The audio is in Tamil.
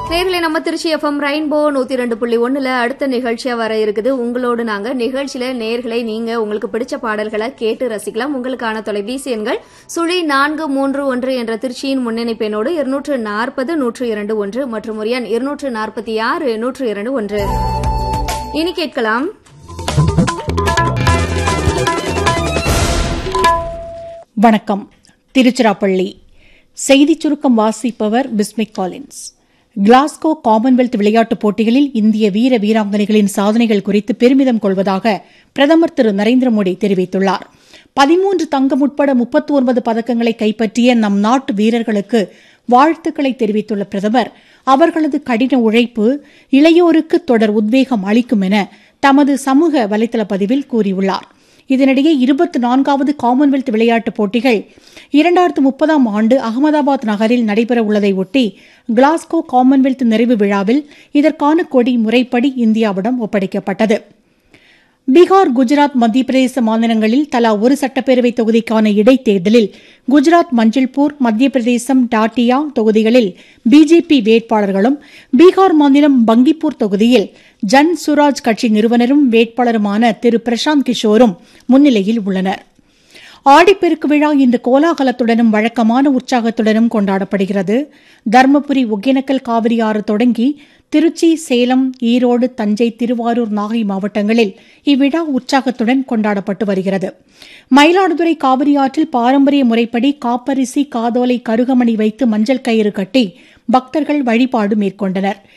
நேர்களை நம்ம திருச்சி எஃப்எம் ரெயின்போ நூத்தி ரெண்டு புள்ளி ஒண்ணுல அடுத்த நிகழ்ச்சியா வர இருக்குது உங்களோடு நாங்க நிகழ்ச்சியில நேர்களை நீங்க உங்களுக்கு பிடிச்ச பாடல்களை கேட்டு ரசிக்கலாம் உங்களுக்கான தொலைபேசி எண்கள் சுழி நான்கு மூன்று ஒன்று என்ற திருச்சியின் முன்னணிப்பெண்ணோடு இருநூற்று நாற்பது நூற்று இரண்டு ஒன்று மற்றும் ஒரு எண் இருநூற்று நாற்பத்தி ஆறு நூற்று இரண்டு ஒன்று இனி கேட்கலாம் வணக்கம் திருச்சிராப்பள்ளி செய்திச் சுருக்கம் வாசிப்பவர் பிஸ்மிக் காலின்ஸ் கிளாஸ்கோ காமன்வெல்த் விளையாட்டுப் போட்டிகளில் இந்திய வீர வீராங்கனைகளின் சாதனைகள் குறித்து பெருமிதம் கொள்வதாக பிரதமர் திரு நரேந்திர மோடி தெரிவித்துள்ளார் பதிமூன்று தங்கம் உட்பட முப்பத்தி ஒன்பது பதக்கங்களை கைப்பற்றிய நம் நாட்டு வீரர்களுக்கு வாழ்த்துக்களை தெரிவித்துள்ள பிரதமர் அவர்களது கடின உழைப்பு இளையோருக்கு தொடர் உத்வேகம் அளிக்கும் என தமது சமூக வலைதள பதிவில் கூறியுள்ளார் இதனிடையே இருபத்தி நான்காவது காமன்வெல்த் விளையாட்டுப் போட்டிகள் இரண்டாயிரத்து முப்பதாம் ஆண்டு அகமதாபாத் நகரில் நடைபெற உள்ளதை ஒட்டி கிளாஸ்கோ காமன்வெல்த் நிறைவு விழாவில் இதற்கான கொடி முறைப்படி இந்தியாவிடம் ஒப்படைக்கப்பட்டது பீகார் குஜராத் மத்திய பிரதேச மாநிலங்களில் தலா ஒரு சட்டப்பேரவை தொகுதிக்கான இடைத்தேர்தலில் குஜராத் மஞ்சள்பூர் மத்திய பிரதேசம் டாட்டியா தொகுதிகளில் பிஜேபி வேட்பாளர்களும் பீகார் மாநிலம் பங்கிப்பூர் தொகுதியில் ஜன் சுராஜ் கட்சி நிறுவனரும் வேட்பாளருமான திரு பிரசாந்த் கிஷோரும் முன்னிலையில் உள்ளனர் ஆடிப்பெருக்கு விழா இன்று கோலாகலத்துடனும் வழக்கமான உற்சாகத்துடனும் கொண்டாடப்படுகிறது தருமபுரி ஒகேனக்கல் காவிரி ஆறு தொடங்கி திருச்சி சேலம் ஈரோடு தஞ்சை திருவாரூர் நாகை மாவட்டங்களில் இவ்விழா உற்சாகத்துடன் கொண்டாடப்பட்டு வருகிறது மயிலாடுதுறை காவிரி ஆற்றில் பாரம்பரிய முறைப்படி காப்பரிசி காதோலை கருகமணி வைத்து மஞ்சள் கயிறு கட்டி பக்தர்கள் வழிபாடு மேற்கொண்டனர்